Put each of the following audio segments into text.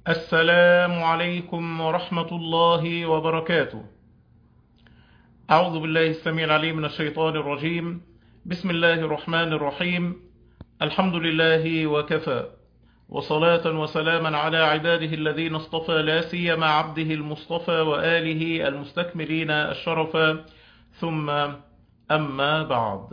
السلام عليكم ورحمة الله وبركاته أعوذ بالله السميع العليم من الشيطان الرجيم بسم الله الرحمن الرحيم الحمد لله وكفى وصلاة وسلاما على عباده الذين اصطفى لا سيما عبده المصطفى وآله المستكملين الشرفا ثم أما بعد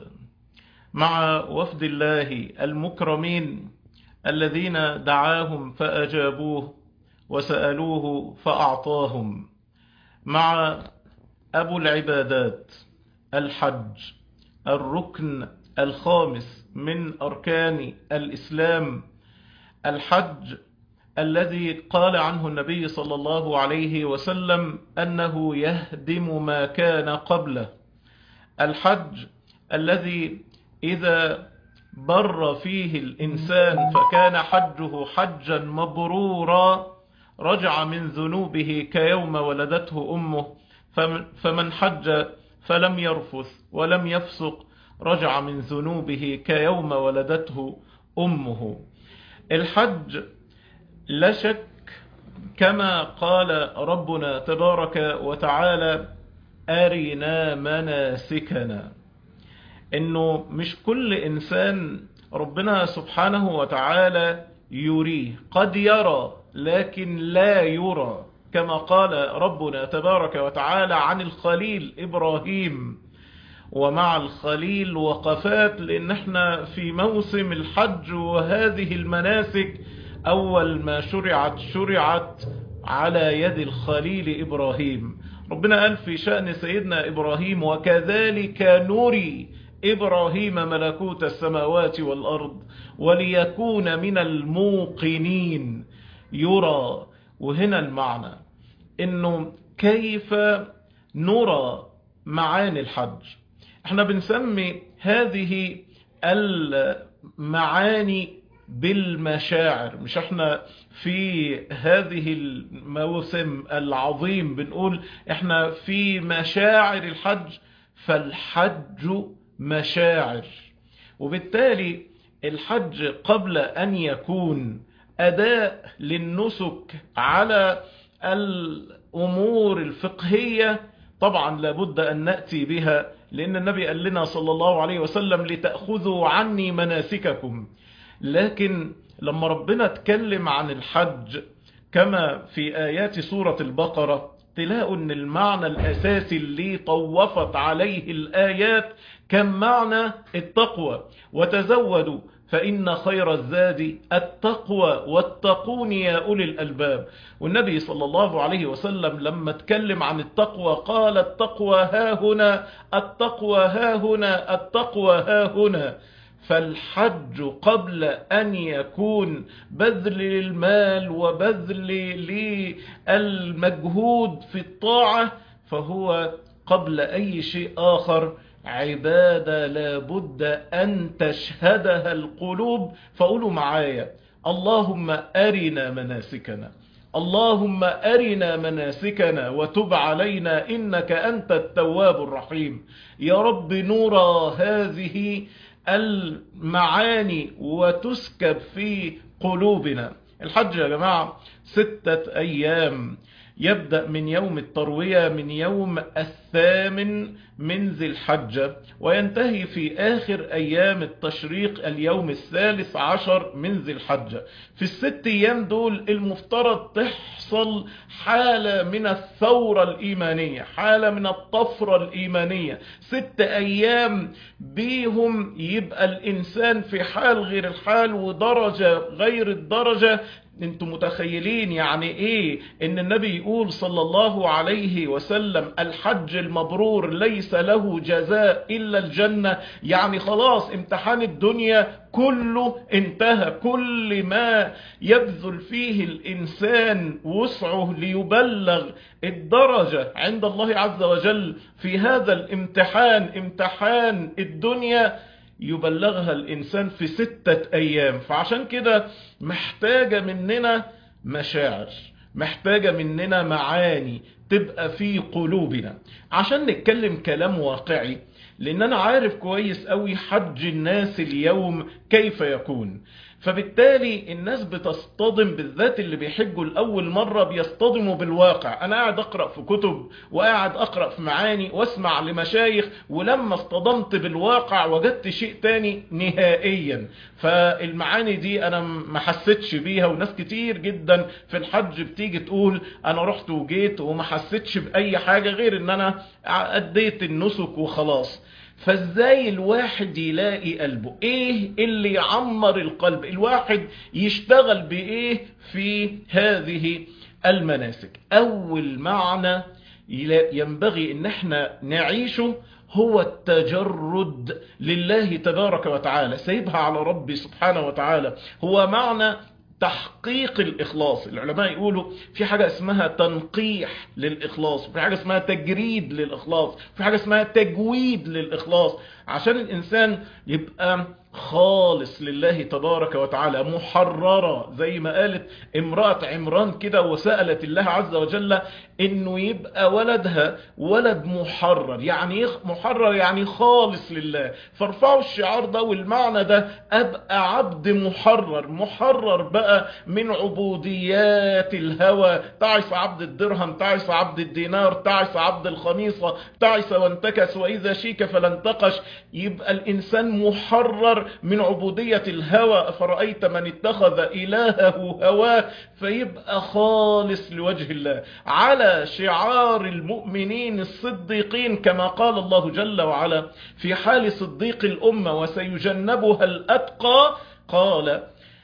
مع وفد الله المكرمين الذين دعاهم فأجابوه وسألوه فأعطاهم مع أبو العبادات الحج الركن الخامس من أركان الإسلام الحج الذي قال عنه النبي صلى الله عليه وسلم أنه يهدم ما كان قبله الحج الذي إذا بر فيه الإنسان فكان حجه حجا مبرورا رجع من ذنوبه كيوم ولدته أمه فمن حج فلم يرفث ولم يفسق رجع من ذنوبه كيوم ولدته أمه الحج لا شك كما قال ربنا تبارك وتعالى أرنا مناسكنا انه مش كل انسان ربنا سبحانه وتعالى يريه قد يرى لكن لا يرى كما قال ربنا تبارك وتعالى عن الخليل ابراهيم ومع الخليل وقفات لان احنا في موسم الحج وهذه المناسك اول ما شرعت شرعت على يد الخليل ابراهيم ربنا قال في شأن سيدنا ابراهيم وكذلك نري إبراهيم ملكوت السماوات والأرض وليكون من الموقنين يرى وهنا المعنى إنه كيف نرى معاني الحج احنا بنسمي هذه المعاني بالمشاعر مش احنا في هذه الموسم العظيم بنقول احنا في مشاعر الحج فالحج مشاعر وبالتالي الحج قبل أن يكون أداء للنسك على الأمور الفقهية طبعا لابد أن نأتي بها لأن النبي قال لنا صلى الله عليه وسلم لتأخذوا عني مناسككم لكن لما ربنا اتكلم عن الحج كما في آيات سورة البقرة تلاقوا ان المعنى الاساسي اللي طوفت عليه الايات كان معنى التقوى وتزودوا فإن خير الزاد التقوى واتقون يا أولي الألباب والنبي صلى الله عليه وسلم لما اتكلم عن التقوى قال التقوى ها هنا التقوى ها هنا التقوى ها هنا فالحج قبل أن يكون بذل للمال وبذل للمجهود في الطاعة فهو قبل أي شيء آخر عبادة لابد أن تشهدها القلوب فقولوا معايا اللهم أرنا مناسكنا اللهم أرنا مناسكنا وتب علينا إنك أنت التواب الرحيم يا رب نرى هذه المعاني وتسكب في قلوبنا الحج يا جماعة ستة أيام يبدأ من يوم التروية من يوم الثامن من ذي الحجة وينتهي في آخر أيام التشريق اليوم الثالث عشر من ذي الحجة في الست أيام دول المفترض تحصل حالة من الثورة الإيمانية حالة من الطفرة الإيمانية ست أيام بيهم يبقى الإنسان في حال غير الحال ودرجة غير الدرجة انتم متخيلين يعني ايه ان النبي يقول صلى الله عليه وسلم الحج المبرور ليس له جزاء الا الجنة يعني خلاص امتحان الدنيا كله انتهى كل ما يبذل فيه الانسان وسعه ليبلغ الدرجة عند الله عز وجل في هذا الامتحان امتحان الدنيا يبلغها الإنسان في ستة أيام فعشان كده محتاجة مننا مشاعر محتاجة مننا معاني تبقى في قلوبنا عشان نتكلم كلام واقعي لان انا عارف كويس قوي حج الناس اليوم كيف يكون فبالتالي الناس بتصطدم بالذات اللي بيحجوا الأول مرة بيصطدموا بالواقع أنا قاعد أقرأ في كتب وقاعد أقرأ في معاني واسمع لمشايخ ولما اصطدمت بالواقع وجدت شيء تاني نهائيا فالمعاني دي أنا ما حسيتش بيها وناس كتير جدا في الحج بتيجي تقول أنا رحت وجيت وما حسيتش بأي حاجة غير أن أنا أديت النسك وخلاص فازاي الواحد يلاقي قلبه ايه اللي يعمر القلب الواحد يشتغل بايه في هذه المناسك اول معنى ينبغي ان احنا نعيشه هو التجرد لله تبارك وتعالى سيبها على ربي سبحانه وتعالى هو معنى تحقيق الإخلاص العلماء يقولوا في حاجة اسمها تنقيح للإخلاص وفي حاجة اسمها تجريد للإخلاص وفي حاجة اسمها تجويد للإخلاص عشان الإنسان يبقى خالص لله تبارك وتعالى محررة زي ما قالت امرأة عمران كده وسألت الله عز وجل انه يبقى ولدها ولد محرر يعني محرر يعني خالص لله فارفعوا الشعار ده والمعنى ده ابقى عبد محرر محرر بقى من عبوديات الهوى تعس عبد الدرهم تعس عبد الدينار تعس عبد الخميصة تعس وانتكس واذا شيك فلانتقش يبقى الانسان محرر من عبودية الهوى فرأيت من اتخذ إلهه هواه فيبقى خالص لوجه الله على شعار المؤمنين الصديقين كما قال الله جل وعلا في حال صديق الأمة وسيجنبها الأتقى قال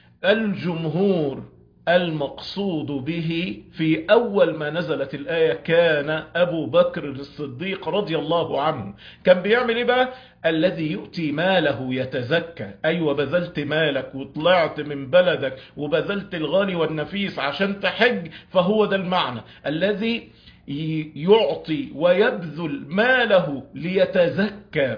الجمهور المقصود به في أول ما نزلت الآية كان أبو بكر الصديق رضي الله عنه كان بيعمل إيه بقى الذي يؤتي ماله يتزكى أيوة بذلت مالك وطلعت من بلدك وبذلت الغالي والنفيس عشان تحج فهو ده المعنى الذي يعطي ويبذل ماله ليتزكى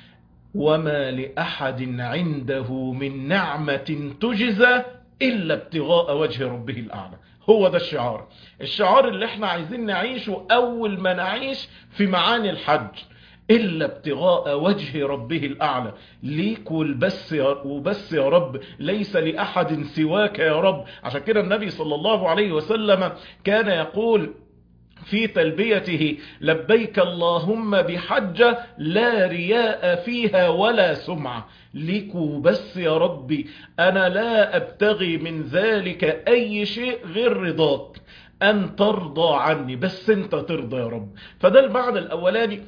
وما لأحد عنده من نعمة تجزى إلا ابتغاء وجه ربه الأعلى هو ده الشعار الشعار اللي احنا عايزين نعيشه أول ما نعيش في معاني الحج إلا ابتغاء وجه ربه الأعلى ليك والبس يا وبس يا رب ليس لأحد سواك يا رب عشان كده النبي صلى الله عليه وسلم كان يقول في تلبيته لبيك اللهم بحجة لا رياء فيها ولا سمعة ليك وبس يا ربي أنا لا أبتغي من ذلك أي شيء غير رضاك أن ترضى عني بس أنت ترضى يا رب فده المعنى الأولاني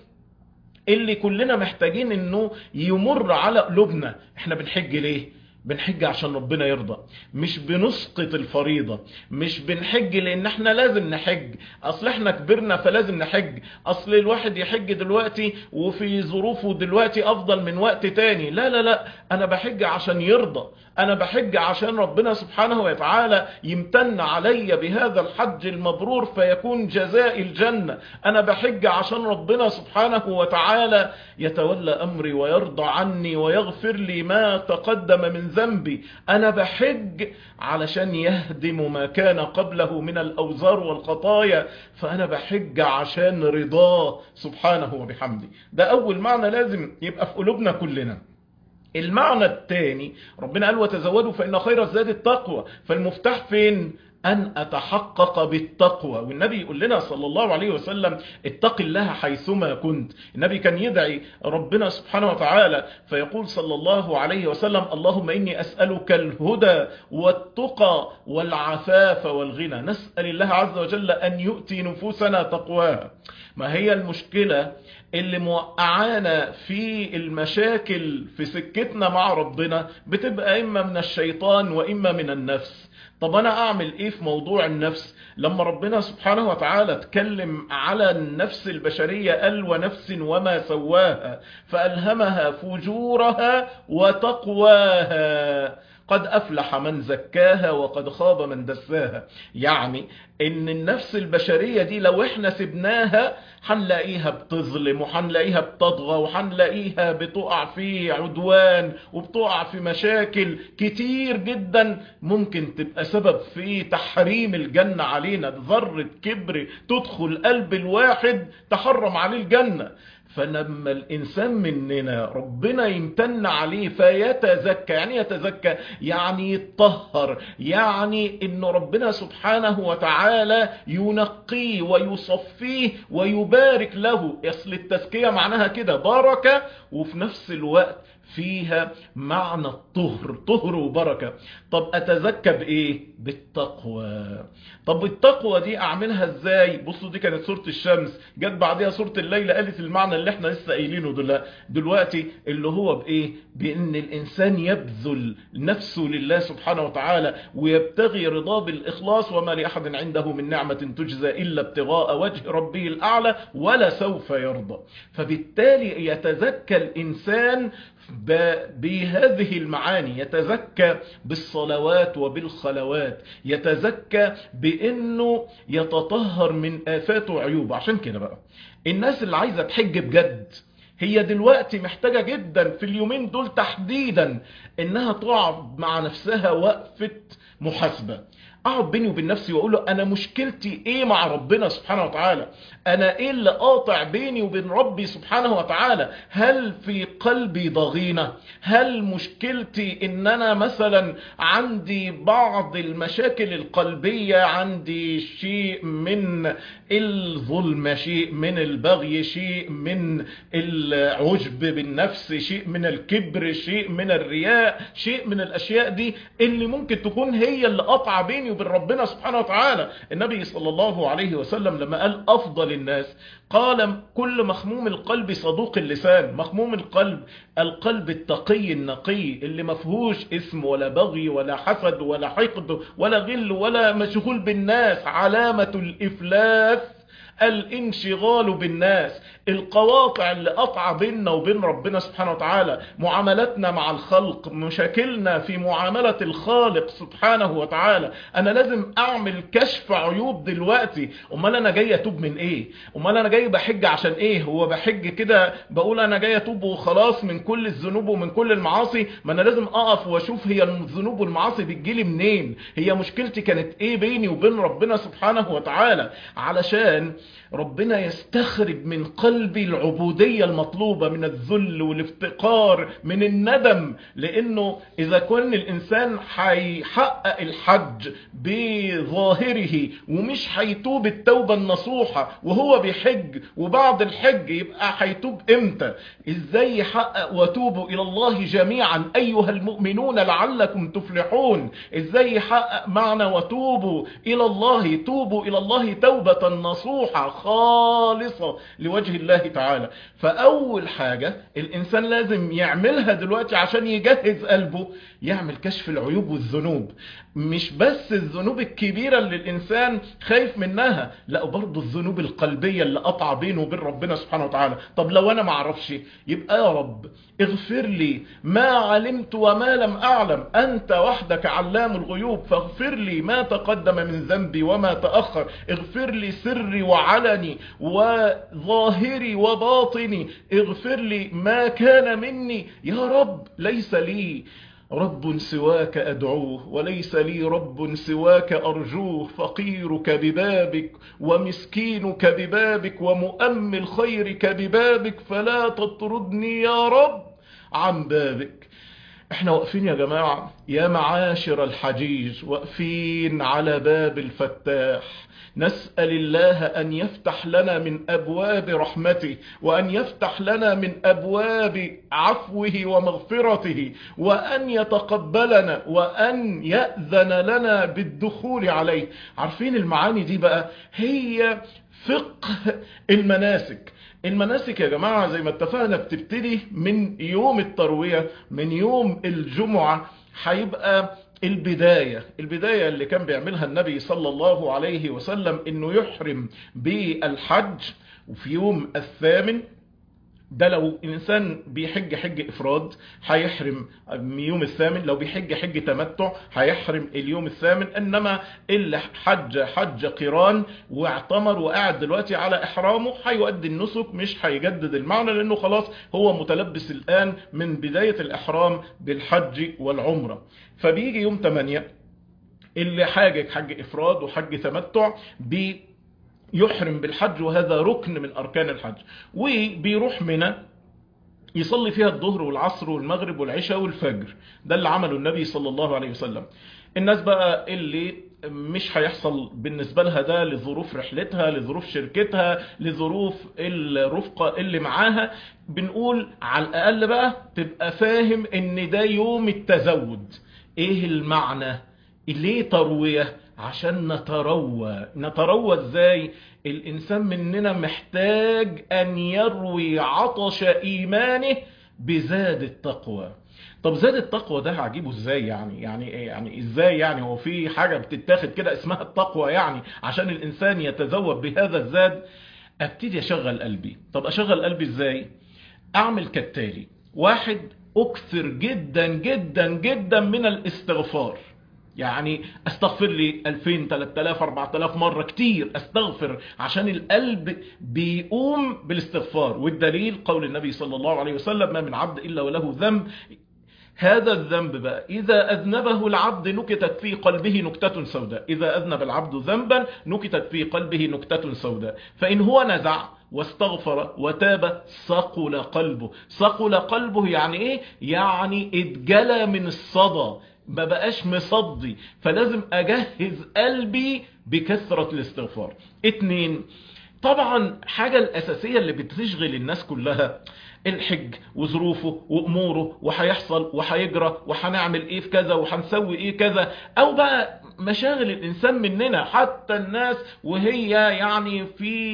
اللي كلنا محتاجين انه يمر على قلوبنا احنا بنحج ليه بنحج عشان ربنا يرضى مش بنسقط الفريضة مش بنحج لان احنا لازم نحج اصل احنا كبرنا فلازم نحج اصل الواحد يحج دلوقتي وفي ظروفه دلوقتي افضل من وقت تاني لا لا لا انا بحج عشان يرضى انا بحج عشان ربنا سبحانه وتعالى يمتن علي بهذا الحج المبرور فيكون جزاء الجنة انا بحج عشان ربنا سبحانه وتعالى يتولى امري ويرضى عني ويغفر لي ما تقدم من ذنبي انا بحج علشان يهدم ما كان قبله من الاوزار والخطايا فانا بحج عشان رضاه سبحانه وبحمده ده اول معنى لازم يبقى في قلوبنا كلنا المعنى الثاني ربنا قال وتزودوا فإن خير الزاد التقوى فالمفتاح فين أن أتحقق بالتقوى والنبي يقول لنا صلى الله عليه وسلم اتق الله حيثما كنت النبي كان يدعي ربنا سبحانه وتعالى فيقول صلى الله عليه وسلم اللهم إني أسألك الهدى والتقى والعفاف والغنى نسأل الله عز وجل أن يؤتي نفوسنا تقواها ما هي المشكلة اللي موقعانا في المشاكل في سكتنا مع ربنا بتبقى إما من الشيطان وإما من النفس طب انا اعمل ايه في موضوع النفس لما ربنا سبحانه وتعالى اتكلم على النفس البشرية قال ونفس وما سواها فألهمها فجورها وتقواها قد أفلح من زكاها وقد خاب من دساها يعني ان النفس البشرية دي لو احنا سبناها هنلاقيها بتظلم وهنلاقيها بتطغى وهنلاقيها بتقع في عدوان وبتقع في مشاكل كتير جدا ممكن تبقى سبب في تحريم الجنة علينا ذرة كبر تدخل قلب الواحد تحرم عليه الجنة فلما الإنسان مننا ربنا يمتن عليه فيتزكى يعني يتزكى يعني يتطهر يعني إن ربنا سبحانه وتعالى ينقيه ويصفيه ويبارك له أصل التزكية معناها كده بركة وفي نفس الوقت فيها معنى الطهر طهر وبركة طب أتزكى بإيه بالتقوى طب التقوى دي أعملها إزاي بصوا دي كانت سورة الشمس جت بعدها سورة الليل قالت المعنى اللي احنا لسه قايلينه دلوقتي اللي هو بإيه بأن الإنسان يبذل نفسه لله سبحانه وتعالى ويبتغي رضاه بالإخلاص وما لأحد عنده من نعمة تجزى إلا ابتغاء وجه ربه الأعلى ولا سوف يرضى فبالتالي يتزكى الإنسان بهذه المعاني يتزكى بالصلوات وبالخلوات يتزكى بانه يتطهر من افات وعيوب عشان كده بقى الناس اللي عايزه تحج بجد هي دلوقتي محتاجة جدا في اليومين دول تحديدا انها تقعد مع نفسها وقفة محاسبة اقعد بيني وبين نفسي واقول له انا مشكلتي ايه مع ربنا سبحانه وتعالى انا ايه اللي قاطع بيني وبين ربي سبحانه وتعالى هل في قلبي ضغينة هل مشكلتي ان انا مثلا عندي بعض المشاكل القلبية عندي شيء من الظلم شيء من البغي شيء من العجب بالنفس شيء من الكبر شيء من الرياء شيء من الاشياء دي اللي ممكن تكون هي اللي قطع بيني وبين ربنا سبحانه وتعالى النبي صلى الله عليه وسلم لما قال افضل الناس قال كل مخموم القلب صدوق اللسان مخموم القلب القلب التقي النقي اللي ما فيهوش اسم ولا بغي ولا حسد ولا حقد ولا غل ولا مشغول بالناس علامة الإفلاس الانشغال بالناس القواطع اللي قطع بيننا وبين ربنا سبحانه وتعالى معاملتنا مع الخلق مشاكلنا في معاملة الخالق سبحانه وتعالى انا لازم اعمل كشف عيوب دلوقتي امال انا جاي اتوب من ايه امال انا جاي بحج عشان ايه هو بحج كده بقول انا جاي اتوب وخلاص من كل الذنوب ومن كل المعاصي ما انا لازم اقف واشوف هي الذنوب والمعاصي بتجيلي منين هي مشكلتي كانت ايه بيني وبين ربنا سبحانه وتعالى علشان ربنا يستخرج من قلبي العبودية المطلوبة من الذل والافتقار من الندم لانه اذا كان الانسان هيحقق الحج بظاهره ومش هيتوب التوبة النصوحة وهو بيحج وبعد الحج يبقى هيتوب امتى ازاي يحقق وتوبوا الى الله جميعا ايها المؤمنون لعلكم تفلحون ازاي يحقق معنى وتوبوا الى الله توبوا الى الله توبة نصوحة خالصة لوجه الله تعالى فأول حاجة الإنسان لازم يعملها دلوقتي عشان يجهز قلبه يعمل كشف العيوب والذنوب مش بس الذنوب الكبيرة اللي الإنسان خايف منها لا برضه الذنوب القلبية اللي قطع بينه وبين ربنا سبحانه وتعالى طب لو أنا معرفش يبقى يا رب اغفر لي ما علمت وما لم أعلم أنت وحدك علام الغيوب فاغفر لي ما تقدم من ذنبي وما تأخر اغفر لي سري وعلني وظاهري وباطني اغفر لي ما كان مني يا رب ليس لي رب سواك أدعوه وليس لي رب سواك أرجوه فقيرك ببابك ومسكينك ببابك ومؤمل الخيرك ببابك فلا تطردني يا رب عن بابك احنا واقفين يا جماعة يا معاشر الحجيج واقفين على باب الفتاح نسأل الله أن يفتح لنا من أبواب رحمته وأن يفتح لنا من أبواب عفوه ومغفرته وأن يتقبلنا وأن يأذن لنا بالدخول عليه عارفين المعاني دي بقى هي فقه المناسك المناسك يا جماعة زي ما اتفقنا بتبتدي من يوم التروية من يوم الجمعة هيبقى البداية البداية اللي كان بيعملها النبي صلى الله عليه وسلم انه يحرم بالحج وفي يوم الثامن ده لو الانسان بيحج حج افراد هيحرم يوم الثامن لو بيحج حج تمتع هيحرم اليوم الثامن انما اللي حج حج قران واعتمر وقاعد دلوقتي على احرامه هيؤدي النسك مش هيجدد المعنى لانه خلاص هو متلبس الان من بداية الاحرام بالحج والعمرة فبيجي يوم 8 اللي حاجك حج افراد وحج تمتع بي يحرم بالحج وهذا ركن من أركان الحج وبيروح منى يصلي فيها الظهر والعصر والمغرب والعشاء والفجر ده اللي عمله النبي صلى الله عليه وسلم الناس بقى اللي مش هيحصل بالنسبة لها ده لظروف رحلتها لظروف شركتها لظروف الرفقة اللي معاها بنقول على الأقل بقى تبقى فاهم ان ده يوم التزود ايه المعنى ليه تروية عشان نتروى نتروى ازاي الانسان مننا محتاج ان يروي عطش ايمانه بزاد التقوى طب زاد التقوى ده هجيبه ازاي يعني يعني ايه يعني ازاي يعني هو في حاجة بتتاخد كده اسمها التقوى يعني عشان الانسان يتزود بهذا الزاد ابتدي اشغل قلبي طب اشغل قلبي ازاي اعمل كالتالي واحد اكثر جدا جدا جدا من الاستغفار يعني استغفر لي 2000 3000 4000 مرة كتير استغفر عشان القلب بيقوم بالاستغفار والدليل قول النبي صلى الله عليه وسلم ما من عبد إلا وله ذنب هذا الذنب بقى إذا أذنبه العبد نكتت في قلبه نكتة سوداء إذا أذنب العبد ذنبا نكتت في قلبه نكتة سوداء فإن هو نزع واستغفر وتاب صقل قلبه صقل قلبه يعني إيه؟ يعني اتجلى من الصدى ما بقاش مصدي فلازم أجهز قلبي بكثرة الاستغفار اتنين طبعا حاجة الأساسية اللي بتشغل الناس كلها الحج وظروفه واموره وهيحصل وهيجرى وهنعمل ايه في كذا وهنسوي ايه كذا او بقى مشاغل الانسان مننا حتى الناس وهي يعني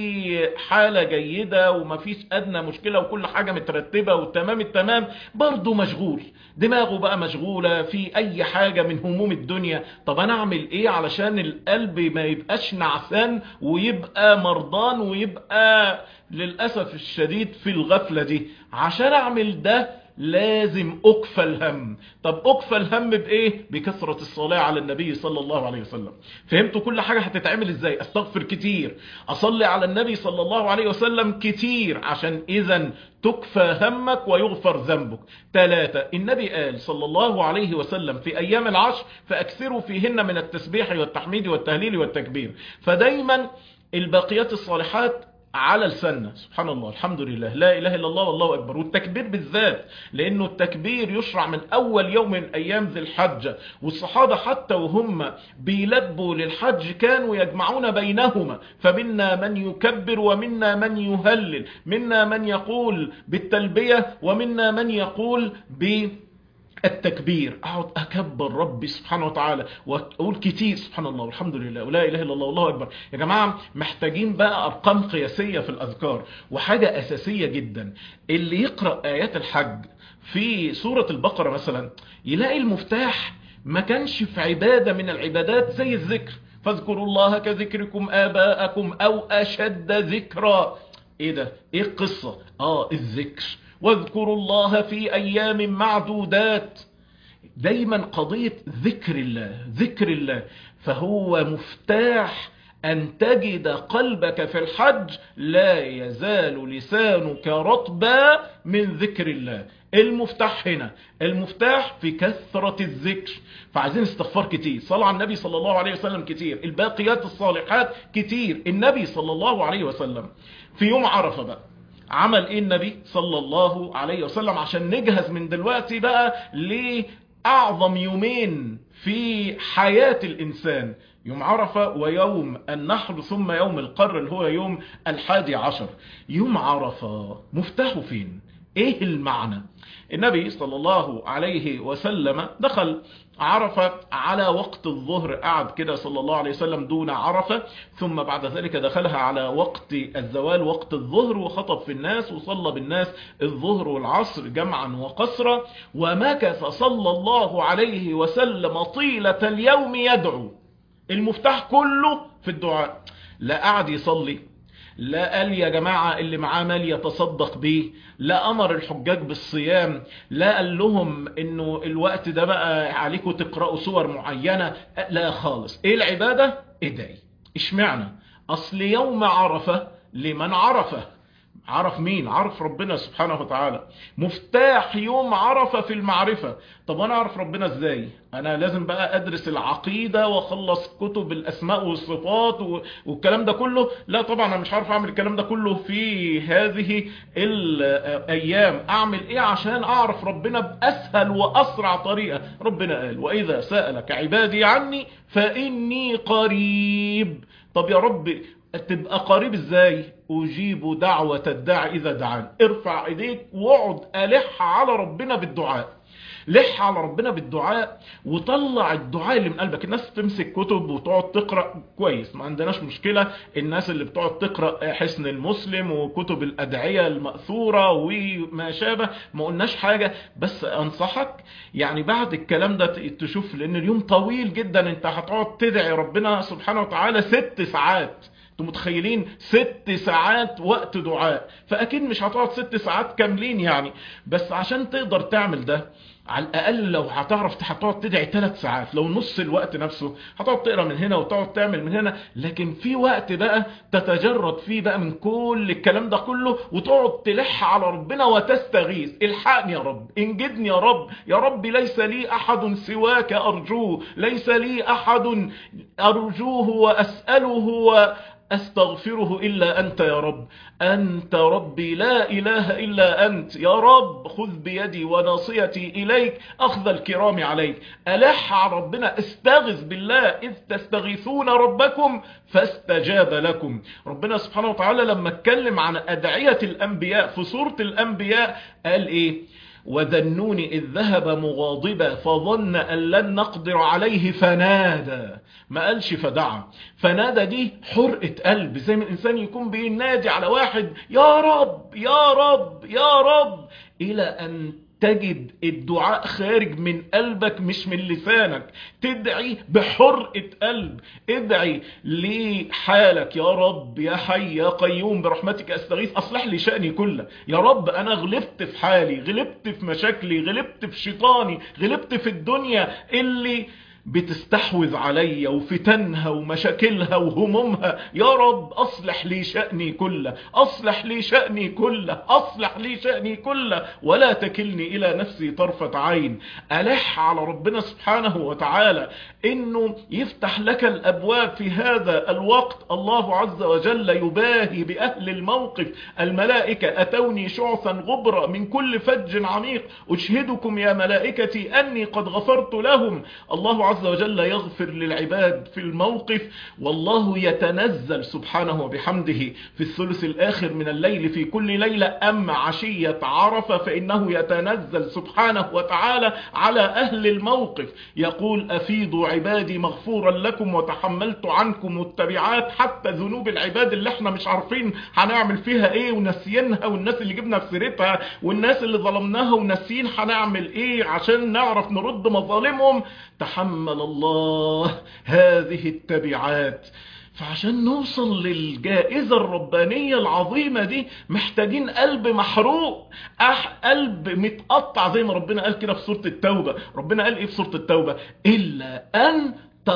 في حالة جيدة وما فيش ادنى مشكلة وكل حاجة مترتبة وتمام التمام برضه مشغول دماغه بقى مشغولة في اي حاجة من هموم الدنيا طب انا اعمل ايه علشان القلب ما يبقاش نعسان ويبقى مرضان ويبقى للأسف الشديد في الغفلة دي عشان اعمل ده لازم اكفى الهم طب اكفى الهم بايه بكثرة الصلاة على النبي صلى الله عليه وسلم فهمتوا كل حاجة هتتعمل ازاي استغفر كتير اصلي على النبي صلى الله عليه وسلم كتير عشان اذا تكفى همك ويغفر ذنبك ثلاثة النبي قال صلى الله عليه وسلم في ايام العشر فاكثروا فيهن من التسبيح والتحميد والتهليل والتكبير فدايما الباقيات الصالحات على السنة سبحان الله الحمد لله لا إله إلا الله والله أكبر والتكبير بالذات لأنه التكبير يشرع من أول يوم من أيام ذي الحجة والصحابة حتى وهم بيلبوا للحج كانوا يجمعون بينهما فمنا من يكبر ومنا من يهلل منا من يقول بالتلبية ومنا من يقول ب التكبير اقعد اكبر ربي سبحانه وتعالى واقول كتير سبحان الله والحمد لله ولا اله الا الله والله اكبر يا جماعه محتاجين بقى ارقام قياسيه في الاذكار وحاجه اساسيه جدا اللي يقرا ايات الحج في سوره البقره مثلا يلاقي المفتاح ما كانش في عباده من العبادات زي الذكر فاذكروا الله كذكركم اباءكم او اشد ذكرا ايه ده ايه القصه اه الذكر واذكروا الله في أيام معدودات دايما قضية ذكر الله ذكر الله فهو مفتاح أن تجد قلبك في الحج لا يزال لسانك رطبا من ذكر الله المفتاح هنا المفتاح في كثرة الذكر فعايزين استغفار كتير صلى على النبي صلى الله عليه وسلم كتير الباقيات الصالحات كتير النبي صلى الله عليه وسلم في يوم عرفة بقى عمل ايه النبي صلى الله عليه وسلم عشان نجهز من دلوقتي بقى لأعظم يومين في حياة الإنسان يوم عرفة ويوم النحر ثم يوم القر اللي هو يوم الحادي عشر يوم عرفة مفتاحه فين ايه المعنى النبي صلى الله عليه وسلم دخل عرفة على وقت الظهر قعد كده صلى الله عليه وسلم دون عرفة ثم بعد ذلك دخلها على وقت الزوال وقت الظهر وخطب في الناس وصلى بالناس الظهر والعصر جمعا وقصرا ومكث صلى الله عليه وسلم طيلة اليوم يدعو المفتاح كله في الدعاء لا قعد يصلي لا قال يا جماعة اللي معاه مال يتصدق بيه لا أمر الحجاج بالصيام لا قال لهم انه الوقت ده بقى عليكم تقرأوا سور معينة لا خالص ايه العبادة ادعي اشمعنى اصل يوم عرفة لمن عرفه عرف مين عرف ربنا سبحانه وتعالى مفتاح يوم عرفة في المعرفة طب انا اعرف ربنا ازاي انا لازم بقى ادرس العقيدة واخلص كتب الاسماء والصفات والكلام ده كله لا طبعا انا مش عارف اعمل الكلام ده كله في هذه الايام اعمل ايه عشان اعرف ربنا باسهل واسرع طريقة ربنا قال واذا سألك عبادي عني فاني قريب طب يا رب تبقى قريب ازاي اجيب دعوة الداعي اذا دعان ارفع ايديك واقعد الح على ربنا بالدعاء لح على ربنا بالدعاء وطلع الدعاء اللي من قلبك الناس تمسك كتب وتقعد تقرأ كويس ما عندناش مشكلة الناس اللي بتقعد تقرأ حسن المسلم وكتب الأدعية المأثورة وما شابه ما قلناش حاجة بس أنصحك يعني بعد الكلام ده تشوف لأن اليوم طويل جدا انت هتقعد تدعي ربنا سبحانه وتعالى ست ساعات انتوا متخيلين ست ساعات وقت دعاء فاكيد مش هتقعد ست ساعات كاملين يعني بس عشان تقدر تعمل ده على الاقل لو هتعرف هتقعد تدعي ثلاث ساعات لو نص الوقت نفسه هتقعد تقرا من هنا وتقعد تعمل من هنا لكن في وقت بقى تتجرد فيه بقى من كل الكلام ده كله وتقعد تلح على ربنا وتستغيث الحقني يا رب انجدني يا رب يا رب ليس لي احد سواك ارجوه ليس لي احد ارجوه واساله و أستغفره إلا أنت يا رب أنت ربي لا إله إلا أنت يا رب خذ بيدي وناصيتي إليك أخذ الكرام عليك ألح على ربنا استغذ بالله إذ تستغيثون ربكم فاستجاب لكم ربنا سبحانه وتعالى لما اتكلم عن أدعية الأنبياء في سورة الأنبياء قال إيه وذنون إذ ذهب مغاضبا فظن أن لن نقدر عليه فنادى ما قالش فدعا فنادى دي حرقة قلب زي ما الإنسان يكون بينادي على واحد يا رب يا رب يا رب إلى أن تجد الدعاء خارج من قلبك مش من لسانك تدعي بحرقة قلب ادعي لحالك يا رب يا حي يا قيوم برحمتك استغيث اصلح لي شأني كله يا رب انا غلبت في حالي غلبت في مشاكلي غلبت في شيطاني غلبت في الدنيا اللي بتستحوذ عليا وفتنها ومشاكلها وهمومها يا رب اصلح لي شأني كله اصلح لي شأني كله اصلح لي شأني كله ولا تكلني الى نفسي طرفة عين الح على ربنا سبحانه وتعالى انه يفتح لك الابواب في هذا الوقت الله عز وجل يباهي باهل الموقف الملائكة اتوني شعثا غبرا من كل فج عميق اشهدكم يا ملائكتي اني قد غفرت لهم الله عز عز وجل يغفر للعباد في الموقف والله يتنزل سبحانه وبحمده في الثلث الآخر من الليل في كل ليلة أما عشية عرفة فإنه يتنزل سبحانه وتعالى على أهل الموقف يقول أفيضوا عبادي مغفورا لكم وتحملت عنكم التبعات حتى ذنوب العباد اللي احنا مش عارفين هنعمل فيها ايه ونسينها والناس اللي جبنا في سيرتها والناس اللي ظلمناها وناسيين هنعمل ايه عشان نعرف نرد مظالمهم تحمل الله هذه التبعات فعشان نوصل للجائزة الربانية العظيمة دي محتاجين قلب محروق أح قلب متقطع زي ما ربنا قال كده في سورة التوبة ربنا قال ايه في سورة التوبة إلا أن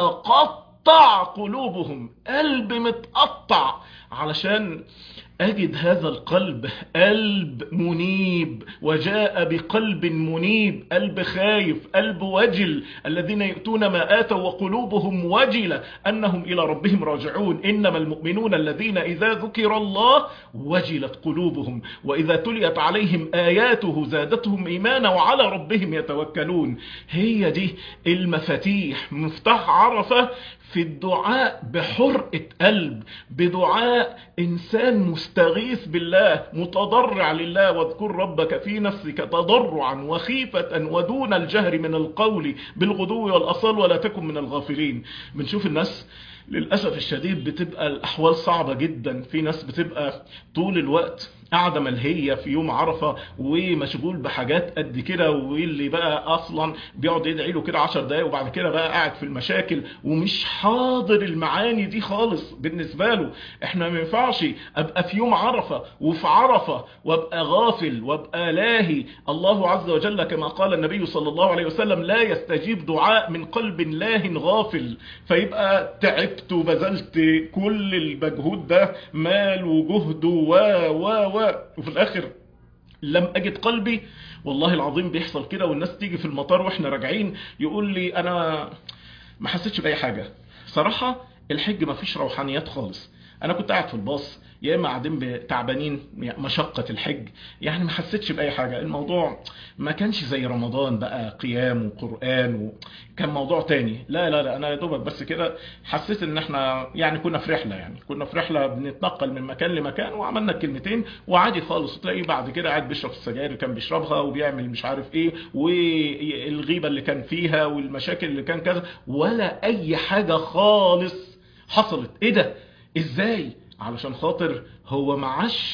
تقطع قلوبهم قلب متقطع علشان أجد هذا القلب قلب منيب وجاء بقلب منيب قلب خايف قلب وجل الذين يؤتون ما آتوا وقلوبهم وجلة أنهم إلى ربهم راجعون إنما المؤمنون الذين إذا ذكر الله وجلت قلوبهم وإذا تليت عليهم آياته زادتهم إيمانا وعلى ربهم يتوكلون هي دي المفاتيح مفتاح عرفة في الدعاء بحرقة قلب بدعاء إنسان مستغيث بالله متضرع لله واذكر ربك في نفسك تضرعا وخيفة ودون الجهر من القول بالغدو والأصال ولا تكن من الغافلين بنشوف الناس للأسف الشديد بتبقى الأحوال صعبة جدا في ناس بتبقى طول الوقت قاعدة ملهية في يوم عرفة ومشغول بحاجات قد كده واللي بقى اصلا بيقعد يدعي له كده 10 دقايق وبعد كده بقى قاعد في المشاكل ومش حاضر المعاني دي خالص بالنسبة له احنا ما ينفعش ابقى في يوم عرفة وفي عرفة وابقى غافل وابقى لاهي الله عز وجل كما قال النبي صلى الله عليه وسلم لا يستجيب دعاء من قلب لاه غافل فيبقى تعبت وبذلت كل المجهود ده مال وجهد و و و جواه وفي الاخر لم اجد قلبي والله العظيم بيحصل كده والناس تيجي في المطار واحنا راجعين يقول لي انا ما حسيتش باي حاجه صراحه الحج ما فيش روحانيات خالص انا كنت قاعد في الباص يا اما قاعدين تعبانين مشقه الحج يعني ما حسيتش باي حاجه الموضوع ما كانش زي رمضان بقى قيام وقران وكان موضوع تاني لا لا لا انا يا دوبك بس كده حسيت ان احنا يعني كنا في رحله يعني كنا في رحله بنتنقل من مكان لمكان وعملنا الكلمتين وعادي خالص تلاقي بعد كده قاعد بيشرب السجاير اللي كان بيشربها وبيعمل مش عارف ايه والغيبه اللي كان فيها والمشاكل اللي كان كذا ولا اي حاجه خالص حصلت ايه ده ازاي علشان خاطر هو معش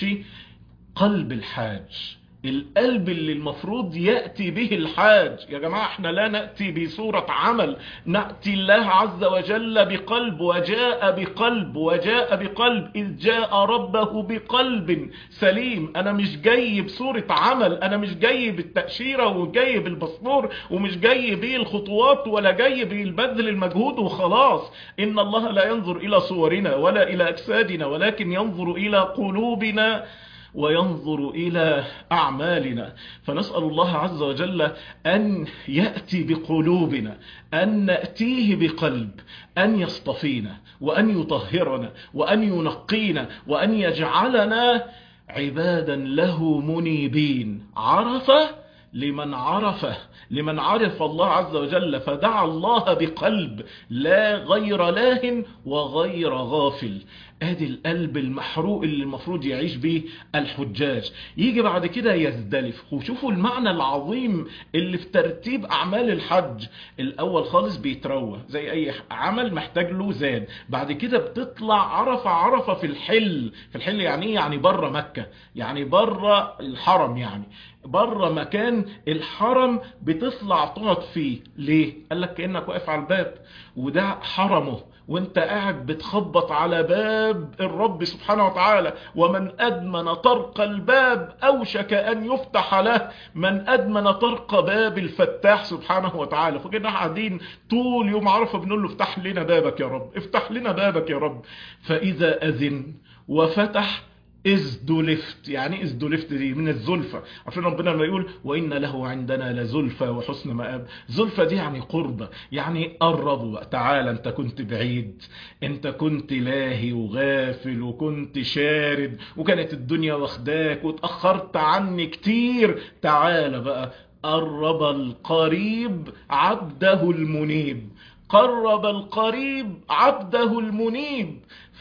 قلب الحاج القلب اللي المفروض يأتي به الحاج يا جماعة احنا لا نأتي بصورة عمل نأتي الله عز وجل بقلب وجاء بقلب وجاء بقلب إذ جاء ربه بقلب سليم أنا مش جاي بصورة عمل أنا مش جاي بالتأشيرة وجاي بالباسبور ومش جاي بالخطوات ولا جاي بالبذل المجهود وخلاص إن الله لا ينظر إلى صورنا ولا إلى أجسادنا ولكن ينظر إلى قلوبنا وينظر إلى أعمالنا فنسأل الله عز وجل أن يأتي بقلوبنا أن نأتيه بقلب أن يصطفينا وأن يطهرنا وأن ينقينا وأن يجعلنا عبادا له منيبين عرفه لمن عرفه لمن عرف الله عز وجل فدعا الله بقلب لا غير لاه وغير غافل ادي القلب المحروق اللي المفروض يعيش به الحجاج يجي بعد كده يزدلف وشوفوا المعنى العظيم اللي في ترتيب اعمال الحج الاول خالص بيتروى زي اي عمل محتاج له زاد بعد كده بتطلع عرفة عرفة في الحل في الحل يعني ايه يعني بره مكة يعني بره الحرم يعني بره مكان الحرم بتطلع تقعد فيه ليه قال لك كانك واقف على الباب وده حرمه وانت قاعد بتخبط على باب الرب سبحانه وتعالى ومن أدمن طرق الباب أوشك أن يفتح له من أدمن طرق باب الفتاح سبحانه وتعالى فكنا قاعدين طول يوم عرفة بنقول له افتح لنا بابك يا رب افتح لنا بابك يا رب فإذا أذن وفتح ازدلفت يعني ازدلفت دي من الزلفة عشان ربنا لما يقول وإن له عندنا لزلفة وحسن مآب زلفة دي يعني قربة يعني قربوا بقى تعالى انت كنت بعيد انت كنت لاهي وغافل وكنت شارد وكانت الدنيا واخداك واتأخرت عني كتير تعالى بقى قرب القريب عبده المنيب قرب القريب عبده المنيب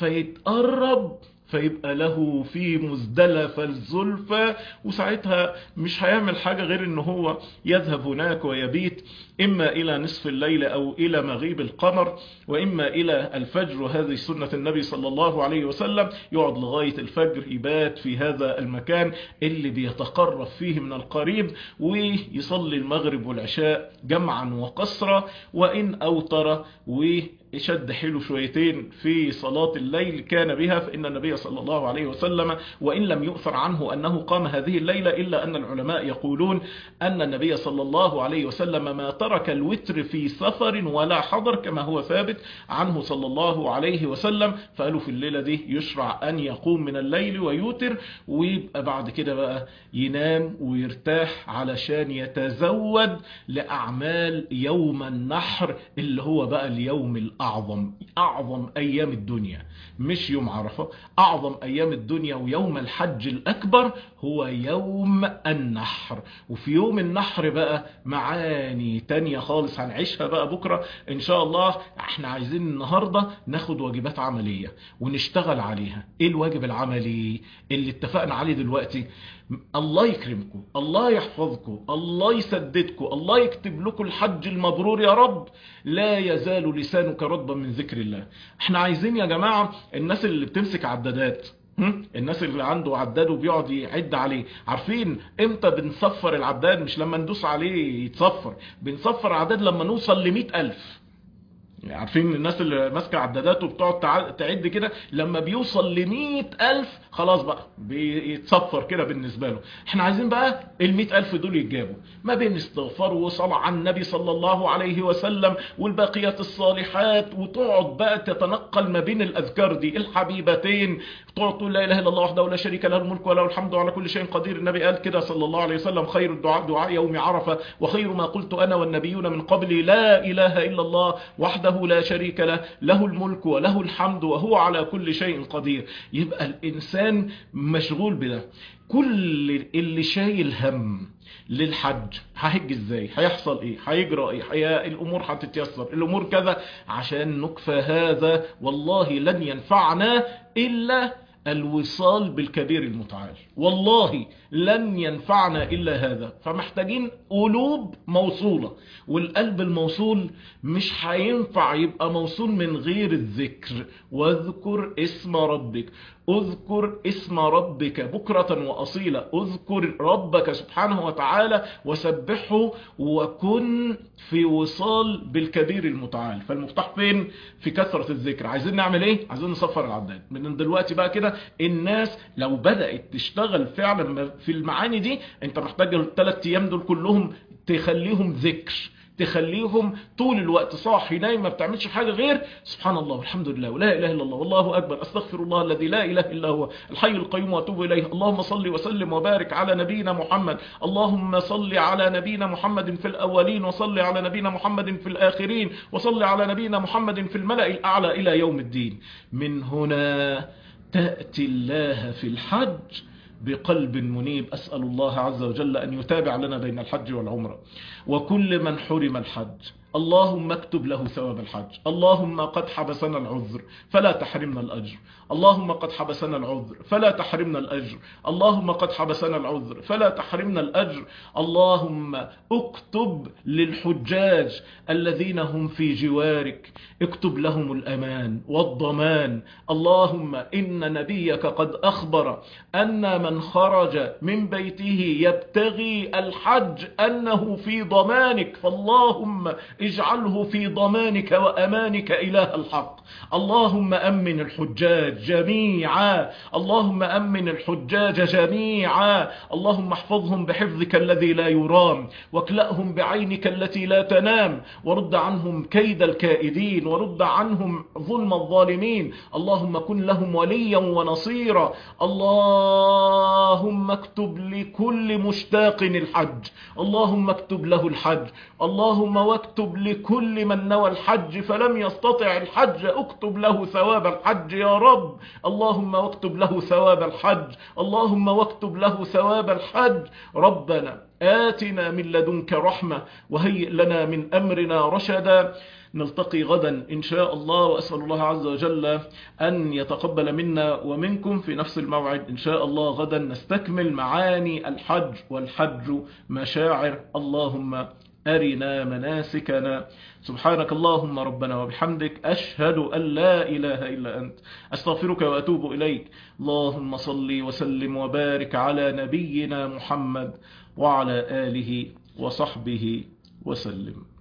فيتقرب فيبقى له في مزدلفة الزلفة وساعتها مش هيعمل حاجة غير ان هو يذهب هناك ويبيت اما الى نصف الليل او الى مغيب القمر واما الى الفجر وهذه سنة النبي صلى الله عليه وسلم يقعد لغاية الفجر يبات في هذا المكان اللي بيتقرب فيه من القريب ويصلي المغرب والعشاء جمعا وقصرا وان اوتر و شد حيله شويتين في صلاة الليل كان بها فإن النبي صلى الله عليه وسلم وإن لم يؤثر عنه أنه قام هذه الليلة إلا أن العلماء يقولون أن النبي صلى الله عليه وسلم ما ترك الوتر في سفر ولا حضر كما هو ثابت عنه صلى الله عليه وسلم فقالوا في الليلة دي يشرع أن يقوم من الليل ويوتر ويبقى بعد كده بقى ينام ويرتاح علشان يتزود لأعمال يوم النحر اللي هو بقى اليوم الأعظم أعظم أعظم أيام الدنيا مش يوم عرفة أعظم أيام الدنيا ويوم الحج الأكبر هو يوم النحر وفي يوم النحر بقى معاني تانية خالص هنعيشها بقى بكرة إن شاء الله احنا عايزين النهاردة ناخد واجبات عملية ونشتغل عليها ايه الواجب العملي اللي اتفقنا عليه دلوقتي الله يكرمكم الله يحفظكم الله يسددكم الله يكتب لكم الحج المبرور يا رب لا يزال لسانك رطبا من ذكر الله احنا عايزين يا جماعة الناس اللي بتمسك عدادات الناس اللي عنده عداد وبيقعد يعد عليه عارفين امتى بنصفر العداد مش لما ندوس عليه يتصفر بنصفر عداد لما نوصل لمئة ألف عارفين الناس اللي ماسكه عدادات وبتقعد تع- تعد كده لما بيوصل ل ألف خلاص بقى بيتصفر كده بالنسبه له احنا عايزين بقى ال ألف دول يتجابوا ما بين استغفار وصلاة على النبي صلى الله عليه وسلم والباقيات الصالحات وتقعد بقى تتنقل ما بين الاذكار دي الحبيبتين تقعد تقول لا اله الا الله وحده لا شريك له الملك وله الحمد على كل شيء قدير النبي قال كده صلى الله عليه وسلم خير الدعاء دعاء يوم عرفه وخير ما قلت انا والنبيون من قبلي لا اله الا الله وحده لا شريك له له الملك وله الحمد وهو على كل شيء قدير يبقى الانسان مشغول بده كل اللي شايل هم للحج هحج ازاي هيحصل ايه هيجرى ايه هي الامور هتتيسر الامور كذا عشان نكفى هذا والله لن ينفعنا الا الوصال بالكبير المتعال والله لن ينفعنا إلا هذا فمحتاجين قلوب موصولة والقلب الموصول مش هينفع يبقى موصول من غير الذكر واذكر اسم ربك اذكر اسم ربك بكرة وأصيلة اذكر ربك سبحانه وتعالى وسبحه وكن في وصال بالكبير المتعال فالمفتاح فين في كثرة الذكر عايزين نعمل ايه عايزين نصفر العداد من دلوقتي بقى كده الناس لو بدأت تشتغل فعلا في المعاني دي انت محتاج الثلاث ايام دول كلهم تخليهم ذكر تخليهم طول الوقت صاحي نايم ما بتعملش حاجة غير سبحان الله والحمد لله ولا إله إلا الله والله أكبر أستغفر الله الذي لا إله إلا هو الحي القيوم وأتوب إليه اللهم صل وسلم وبارك على نبينا محمد اللهم صل على نبينا محمد في الأولين وصل على نبينا محمد في الآخرين وصل على نبينا محمد في الملأ الأعلى إلى يوم الدين من هنا تأتي الله في الحج بقلب منيب أسأل الله عز وجل أن يتابع لنا بين الحج والعمرة وكل من حرم الحج اللهم اكتب له ثواب الحج اللهم قد حبسنا العذر فلا تحرمنا الأجر اللهم قد حبسنا العذر فلا تحرمنا الأجر اللهم قد حبسنا العذر فلا تحرمنا الأجر اللهم اكتب للحجاج الذين هم في جوارك اكتب لهم الأمان والضمان اللهم إن نبيك قد أخبر أن من خرج من بيته يبتغي الحج أنه في ضمانك فاللهم اجعله في ضمانك وأمانك إله الحق اللهم أمن الحجاج جميعا اللهم أمن الحجاج جميعا اللهم احفظهم بحفظك الذي لا يرام واكلأهم بعينك التي لا تنام ورد عنهم كيد الكائدين ورد عنهم ظلم الظالمين اللهم كن لهم وليا ونصيرا اللهم اكتب لكل مشتاق الحج اللهم اكتب له الحج اللهم واكتب لكل من نوى الحج فلم يستطع الحج اكتب له ثواب الحج يا رب اللهم واكتب له ثواب الحج اللهم واكتب له ثواب الحج ربنا آتنا من لدنك رحمة وهيئ لنا من أمرنا رشدا نلتقي غدا إن شاء الله وأسأل الله عز وجل أن يتقبل منا ومنكم في نفس الموعد إن شاء الله غدا نستكمل معاني الحج والحج مشاعر اللهم أرنا مناسكنا سبحانك اللهم ربنا وبحمدك أشهد أن لا إله إلا أنت أستغفرك وأتوب إليك اللهم صل وسلم وبارك على نبينا محمد وعلى آله وصحبه وسلم